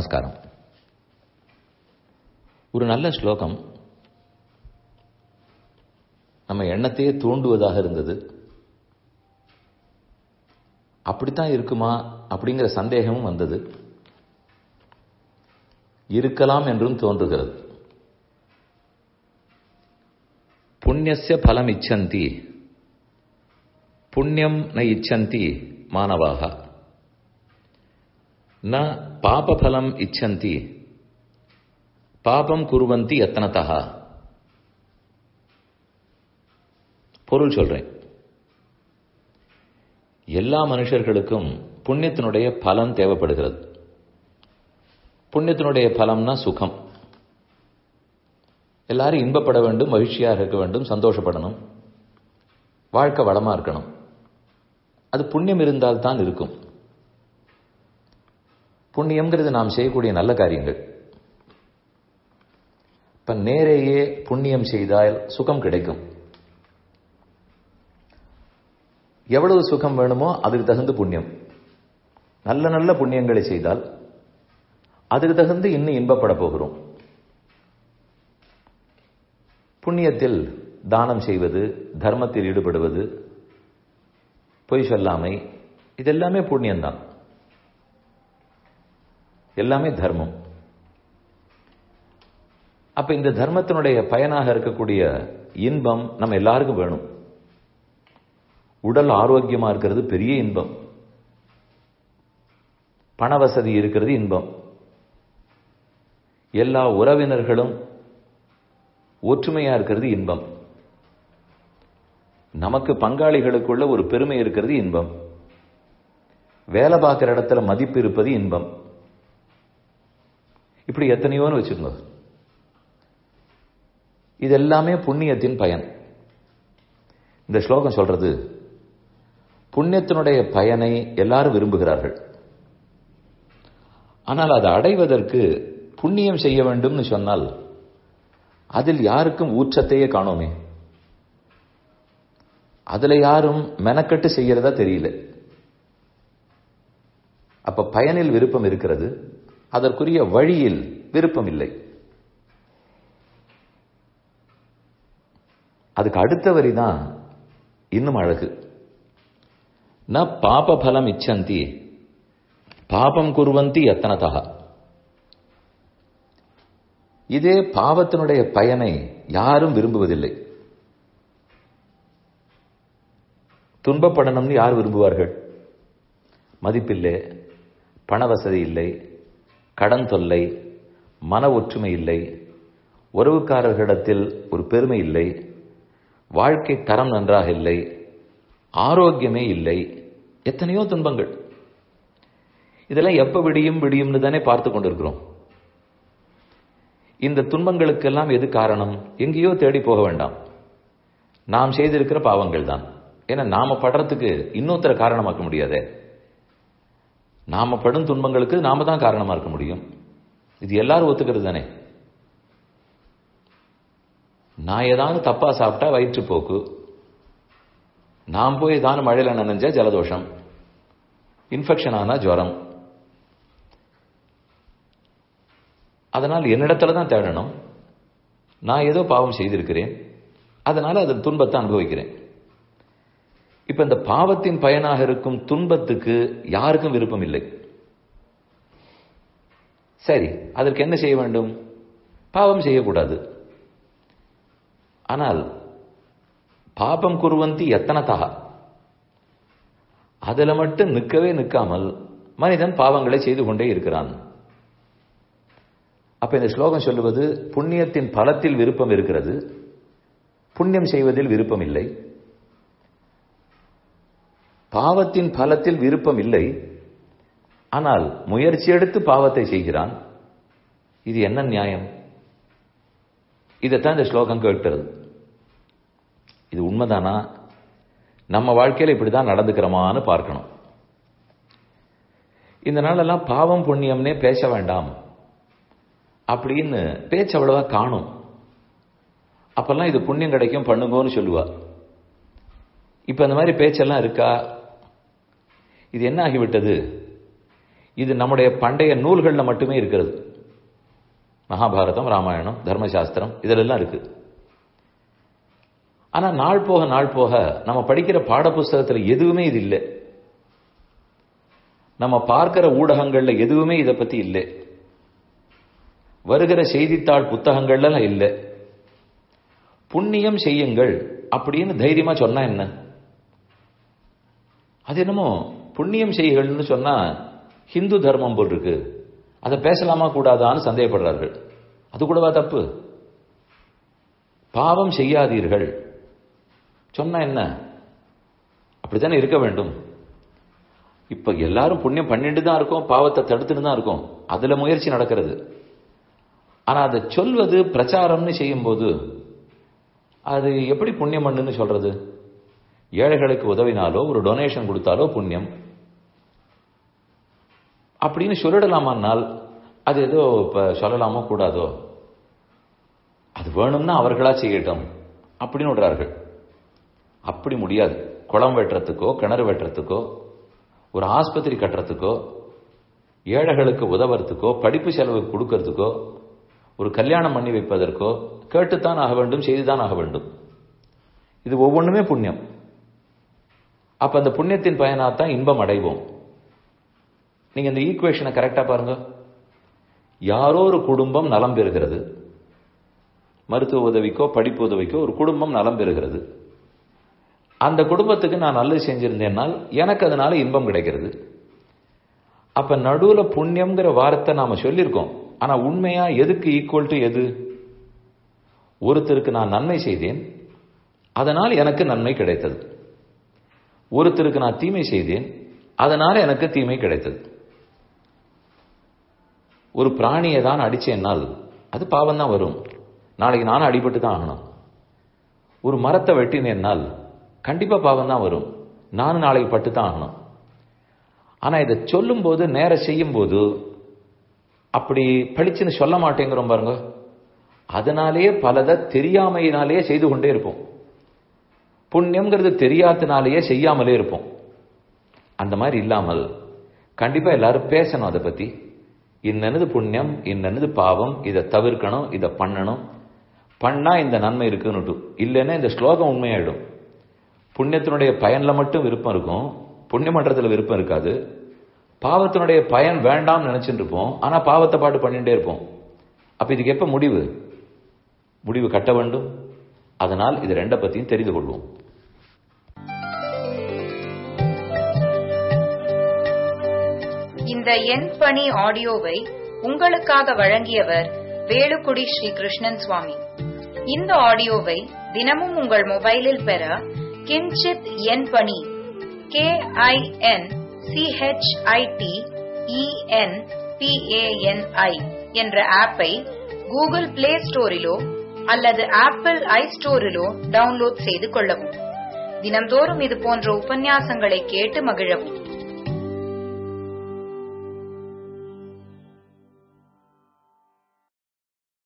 நமஸ்காரம் ஒரு நல்ல ஸ்லோகம் நம்ம எண்ணத்தையே தூண்டுவதாக இருந்தது அப்படித்தான் இருக்குமா அப்படிங்கிற சந்தேகமும் வந்தது இருக்கலாம் என்றும் தோன்றுகிறது புண்ணியசிய பலம் இச்சந்தி புண்ணியம் ந இச்சந்தி மாணவாக ந பாபபலம் இச்சந்தி பாபம் குருவந்தி எத்தனத்தகா பொருள் சொல்றேன் எல்லா மனுஷர்களுக்கும் புண்ணியத்தினுடைய பலன் தேவைப்படுகிறது புண்ணியத்தினுடைய பலம்னா சுகம் எல்லாரும் இன்பப்பட வேண்டும் மகிழ்ச்சியாக இருக்க வேண்டும் சந்தோஷப்படணும் வாழ்க்கை வளமா இருக்கணும் அது புண்ணியம் இருந்தால் தான் இருக்கும் புண்ணியம்ங்கிறது நாம் செய்யக்கூடிய நல்ல காரியங்கள் இப்ப நேரேயே புண்ணியம் செய்தால் சுகம் கிடைக்கும் எவ்வளவு சுகம் வேணுமோ அதுக்கு தகுந்த புண்ணியம் நல்ல நல்ல புண்ணியங்களை செய்தால் அதுக்கு தகுந்து இன்னும் இன்பப்பட போகிறோம் புண்ணியத்தில் தானம் செய்வது தர்மத்தில் ஈடுபடுவது பொய் சொல்லாமை இதெல்லாமே புண்ணியம்தான் எல்லாமே தர்மம் அப்ப இந்த தர்மத்தினுடைய பயனாக இருக்கக்கூடிய இன்பம் நம்ம எல்லாருக்கும் வேணும் உடல் ஆரோக்கியமா இருக்கிறது பெரிய இன்பம் பண வசதி இருக்கிறது இன்பம் எல்லா உறவினர்களும் ஒற்றுமையா இருக்கிறது இன்பம் நமக்கு பங்காளிகளுக்குள்ள ஒரு பெருமை இருக்கிறது இன்பம் வேலை பார்க்கிற இடத்துல மதிப்பு இருப்பது இன்பம் இப்படி எத்தனையோன்னு வச்சுக்கோங்க இது எல்லாமே புண்ணியத்தின் பயன் இந்த ஸ்லோகம் சொல்றது புண்ணியத்தினுடைய பயனை எல்லாரும் விரும்புகிறார்கள் ஆனால் அதை அடைவதற்கு புண்ணியம் செய்ய வேண்டும்னு சொன்னால் அதில் யாருக்கும் ஊற்றத்தையே காணோமே அதுல யாரும் மெனக்கட்டு செய்யறதா தெரியல அப்ப பயனில் விருப்பம் இருக்கிறது அதற்குரிய வழியில் விருப்பம் இல்லை அதுக்கு அடுத்த வரி தான் இன்னும் அழகு ந பாப பலம் இச்சந்தி பாபம் குருவந்தி எத்தனதா இதே பாவத்தினுடைய பயனை யாரும் விரும்புவதில்லை துன்பப்படணும்னு யார் விரும்புவார்கள் மதிப்பில்லை பண வசதி இல்லை கடன் தொல்லை மன ஒற்றுமை இல்லை உறவுக்காரர்களிடத்தில் ஒரு பெருமை இல்லை வாழ்க்கை தரம் நன்றாக இல்லை ஆரோக்கியமே இல்லை எத்தனையோ துன்பங்கள் இதெல்லாம் எப்ப விடியும் விடியும்னு தானே பார்த்து கொண்டிருக்கிறோம் இந்த துன்பங்களுக்கெல்லாம் எது காரணம் எங்கேயோ தேடி போக வேண்டாம் நாம் செய்திருக்கிற பாவங்கள் தான் ஏன்னா நாம படுறதுக்கு இன்னொருத்தர காரணமாக்க முடியாதே நாம படும் துன்பங்களுக்கு நாம தான் காரணமா இருக்க முடியும் இது எல்லாரும் ஒத்துக்கிறது தானே நான் ஏதாவது தப்பா சாப்பிட்டா வயிற்றுப்போக்கு நான் போய் ஏதாவது மழையில நனைஞ்சா ஜலதோஷம் இன்ஃபெக்ஷன் ஆனா ஜுரம் அதனால் என்னிடத்துல தான் தேடணும் நான் ஏதோ பாவம் செய்திருக்கிறேன் அதனால அதன் துன்பத்தை அனுபவிக்கிறேன் இப்ப இந்த பாவத்தின் பயனாக இருக்கும் துன்பத்துக்கு யாருக்கும் விருப்பம் இல்லை சரி அதற்கு என்ன செய்ய வேண்டும் பாவம் செய்யக்கூடாது ஆனால் பாபம் குருவந்தி எத்தனதா அதுல மட்டும் நிற்கவே நிற்காமல் மனிதன் பாவங்களை செய்து கொண்டே இருக்கிறான் அப்ப இந்த ஸ்லோகம் சொல்லுவது புண்ணியத்தின் பலத்தில் விருப்பம் இருக்கிறது புண்ணியம் செய்வதில் விருப்பம் இல்லை பாவத்தின் பலத்தில் விருப்பம் இல்லை ஆனால் முயற்சி எடுத்து பாவத்தை செய்கிறான் இது என்ன நியாயம் இதைத்தான் இந்த ஸ்லோகம் கேட்கிறது இது உண்மைதானா நம்ம வாழ்க்கையில இப்படிதான் நடந்துக்கிறோமான்னு பார்க்கணும் இந்த நாளெல்லாம் பாவம் புண்ணியம்னே பேச வேண்டாம் அப்படின்னு பேச்சு அவ்வளவா காணும் அப்பெல்லாம் இது புண்ணியம் கிடைக்கும் பண்ணுங்கன்னு சொல்லுவா இப்ப இந்த மாதிரி பேச்செல்லாம் இருக்கா இது என்ன ஆகிவிட்டது இது நம்முடைய பண்டைய நூல்களில் மட்டுமே இருக்கிறது மகாபாரதம் ராமாயணம் தர்மசாஸ்திரம் இதிலெல்லாம் இருக்கு ஆனா நாள் போக நாள் போக நம்ம படிக்கிற பாட புஸ்தகத்தில் எதுவுமே இது இல்லை நம்ம பார்க்கிற ஊடகங்கள்ல எதுவுமே இதை பத்தி இல்லை வருகிற செய்தித்தாள் புத்தகங்கள்ல இல்லை புண்ணியம் செய்யுங்கள் அப்படின்னு தைரியமா சொன்னா என்ன அது என்னமோ புண்ணியம் செய்யுங்கள்னு சொன்னா ஹிந்து தர்மம் போல் இருக்கு அதை பேசலாமா கூடாதான்னு சந்தேகப்படுறார்கள் அது கூடவா தப்பு பாவம் செய்யாதீர்கள் சொன்னா என்ன அப்படித்தானே இருக்க வேண்டும் இப்ப எல்லாரும் புண்ணியம் பண்ணிட்டு தான் இருக்கோம் பாவத்தை தடுத்துட்டு தான் இருக்கோம் அதுல முயற்சி நடக்கிறது ஆனா அதை சொல்வது பிரச்சாரம்னு செய்யும்போது அது எப்படி புண்ணியம் பண்ணுன்னு சொல்றது ஏழைகளுக்கு உதவினாலோ ஒரு டொனேஷன் கொடுத்தாலோ புண்ணியம் அப்படின்னு சொல்லிடலாமான்னால் அது ஏதோ இப்ப சொல்லலாமோ கூடாதோ அது வேணும்னா அவர்களா செய்யட்டும் அப்படின்னு விடுறார்கள் அப்படி முடியாது குளம் வெட்டுறதுக்கோ கிணறு வெட்டுறதுக்கோ ஒரு ஆஸ்பத்திரி கட்டுறதுக்கோ ஏழைகளுக்கு உதவுறதுக்கோ படிப்பு செலவு கொடுக்கறதுக்கோ ஒரு கல்யாணம் பண்ணி வைப்பதற்கோ கேட்டுத்தான் ஆக வேண்டும் செய்துதான் ஆக வேண்டும் இது ஒவ்வொன்றுமே புண்ணியம் அப்ப அந்த புண்ணியத்தின் பயனாத்தான் இன்பம் அடைவோம் நீங்க இந்த ஈக்குவேஷனை கரெக்டா பாருங்க யாரோ ஒரு குடும்பம் நலம் பெறுகிறது மருத்துவ உதவிக்கோ படிப்பு உதவிக்கோ ஒரு குடும்பம் நலம் பெறுகிறது அந்த குடும்பத்துக்கு நான் நல்லது செஞ்சிருந்தேன்னால் எனக்கு அதனால இன்பம் கிடைக்கிறது அப்ப நடுவுல புண்ணியம்ங்கிற வார்த்தை நாம சொல்லியிருக்கோம் ஆனா உண்மையா எதுக்கு ஈக்குவல் டு எது ஒருத்தருக்கு நான் நன்மை செய்தேன் அதனால் எனக்கு நன்மை கிடைத்தது ஒருத்தருக்கு நான் தீமை செய்தேன் அதனால எனக்கு தீமை கிடைத்தது ஒரு பிராணியை தான் அடிச்சேன்னால் அது பாவம் தான் வரும் நாளைக்கு நானும் அடிபட்டு தான் ஆகணும் ஒரு மரத்தை வெட்டினேன்னால் கண்டிப்பா பாவம் தான் வரும் நானும் நாளைக்கு பட்டு தான் ஆகணும் ஆனா இதை சொல்லும் போது நேர செய்யும் போது அப்படி பளிச்சுன்னு சொல்ல மாட்டேங்கிறோம் பாருங்க அதனாலேயே பலதை தெரியாமையினாலேயே செய்து கொண்டே இருப்போம் புண்ணியம்ங்கிறது தெரியாதனாலேயே செய்யாமலே இருப்போம் அந்த மாதிரி இல்லாமல் கண்டிப்பா எல்லாரும் பேசணும் அதை பத்தி இன்னது புண்ணியம் இன்னது பாவம் இதை தவிர்க்கணும் இதை பண்ணணும் பண்ணா இந்த நன்மை இருக்குன்னுட்டு இல்லைன்னா இந்த ஸ்லோகம் உண்மையாயிடும் புண்ணியத்தினுடைய பயன்ல மட்டும் விருப்பம் இருக்கும் புண்ணிய மன்றத்தில் விருப்பம் இருக்காது பாவத்தினுடைய பயன் வேண்டாம்னு நினைச்சிட்டு இருப்போம் ஆனா பாவத்தை பாட்டு பண்ணிட்டே இருப்போம் அப்ப இதுக்கு எப்ப முடிவு முடிவு கட்ட வேண்டும் அதனால் இது ரெண்ட பத்தியும் தெரிந்து கொள்வோம் இந்த எண் பணி ஆடியோவை உங்களுக்காக வழங்கியவர் வேலுக்குடி ஸ்ரீ கிருஷ்ணன் சுவாமி இந்த ஆடியோவை தினமும் உங்கள் மொபைலில் பெற கிஞ்சித் எண் பணி கே ஐ என் சிஹெச்ஐடி இஎன் பிஏஎன்ஐ என்ற ஆப்பை கூகுள் பிளே ஸ்டோரிலோ அல்லது ஆப்பிள் ஐ ஸ்டோரிலோ டவுன்லோட் செய்து கொள்ளவும் தினம்தோறும் இது போன்ற உபன்யாசங்களை கேட்டு மகிழவும்